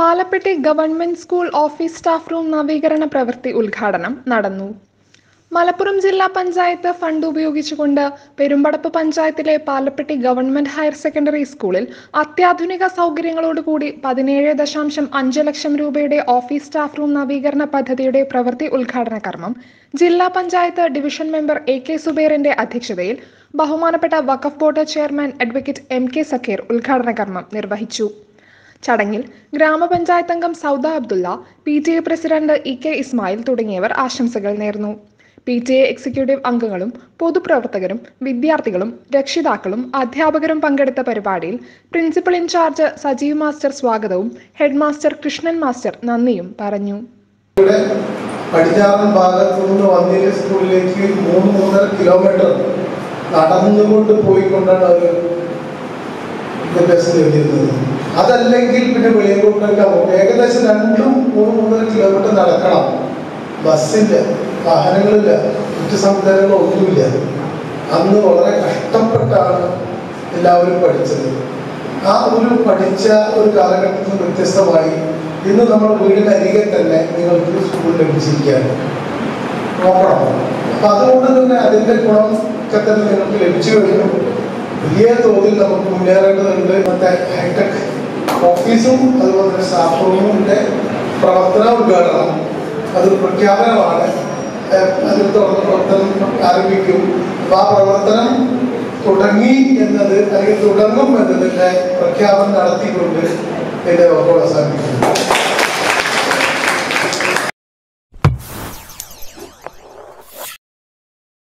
Palappetty government school office staff room നവീകരണ പ്രവൃത്തി ഉദ്ഘാടനം നടന്നു മലപ്പുറം ജില്ലാ പഞ്ചായത്ത് ഫണ്ട് ഉപയോഗിച്ചുകൊണ്ട് പെരുമ്പടപ്പ് പഞ്ചായത്തിലെ പാലപ്പെട്ടി ഗവൺമെന്റ് ഹയർ സെക്കൻഡറി സ്കൂളിൽ അത്യാധുനിക സൗകര്യങ്ങളോടുകൂടി പതിനേഴ് ദശാംശം അഞ്ച് ലക്ഷം രൂപയുടെ ഓഫീസ് സ്റ്റാഫ് റൂം നവീകരണ പദ്ധതിയുടെ പ്രവൃത്തി ഉദ്ഘാടന കർമ്മം ജില്ലാ panchayat division member A K സുബേറിന്റെ അധ്യക്ഷതയിൽ ബഹുമാനപ്പെട്ട Waqf board chairman advocate M K Zakir ഉദ്ഘാടന കർമ്മം നിർവഹിച്ചു ചടങ്ങിൽ ഗ്രാമപഞ്ചായത്ത് അംഗം Sauda Abdulla P T A president E K Ismail തുടങ്ങിയവർ ആശംസകൾ നേർന്നു പി ടി എ എക്സിക്യൂട്ടീവ് അംഗങ്ങളും പൊതുപ്രവർത്തകരും വിദ്യാർത്ഥികളും രക്ഷിതാക്കളും അധ്യാപകരും പങ്കെടുത്ത പരിപാടിയിൽ പ്രിൻസിപ്പൽ ഇൻചാർജ് സജീവ് മാസ്റ്റർ സ്വാഗതവും ഹെഡ് മാസ്റ്റർ കൃഷ്ണൻ മാസ്റ്റർ നന്ദിയും പറഞ്ഞു ഇവിടെ പടിഞ്ഞാറൻ ഭാഗത്തു നിന്ന് വന്നിര സ്കൂളിലേക്ക് മൂന്ന് മൂന്നര കിലോമീറ്റർ നടന്നുകൊണ്ട് പോയിക്കൊണ്ടാണ് അവർ വിദ്യാഭ്യാസം നേടിയിരുന്നത് അതല്ലെങ്കിൽ പിന്നെ വെളിയങ്കോട്ടൊക്കെ ഏകദേശം രണ്ടും മൂന്ന് മൂന്നര കിലോമീറ്റർ നടക്കണം ബസ്സില്ല വാഹനങ്ങളില്ല മറ്റു സംവിധാനങ്ങളോ ഒന്നുമില്ല അന്ന് വളരെ കഷ്ടപ്പെട്ടാണ് എല്ലാവരും പഠിച്ചത് ആ ഒരു പഠിച്ച ഒരു കാലഘട്ടത്തിൽ നിന്ന് വ്യത്യസ്തമായി ഇന്ന് നമ്മുടെ വീടിനരികെ തന്നെ നിങ്ങൾക്ക് സ്കൂൾ ലഭിച്ചിരിക്കുകയാണ് നോക്കണം അപ്പൊ അതുകൊണ്ട് തന്നെ അതിന്റെ ഗുണം ഒക്കെ തന്നെ നിങ്ങൾക്ക് ലഭിച്ചു കഴിഞ്ഞു വലിയ തോതിൽ നമുക്ക് മുന്നേറേണ്ടതുണ്ട് ഇന്നത്തെ ഹൈടെക് ഓഫീസും അതുപോലെ തന്നെ സ്റ്റാഫ് റൂമിന്റെ പ്രവർത്തന ഉദ്ഘാടനം അത് പ്രഖ്യാപനമാണ് ഏഹ് അതിൽ തുടർന്ന് പ്രവർത്തനം ആരംഭിക്കും അപ്പൊ ആ പ്രവർത്തനം തുടങ്ങി എന്നത് അല്ലെങ്കിൽ തുടങ്ങും എന്നതിന്റെ പ്രഖ്യാപനം നടത്തിക്കൊണ്ട് എന്റെ വാക്കുകൾ അവസാനിപ്പിക്കുന്നു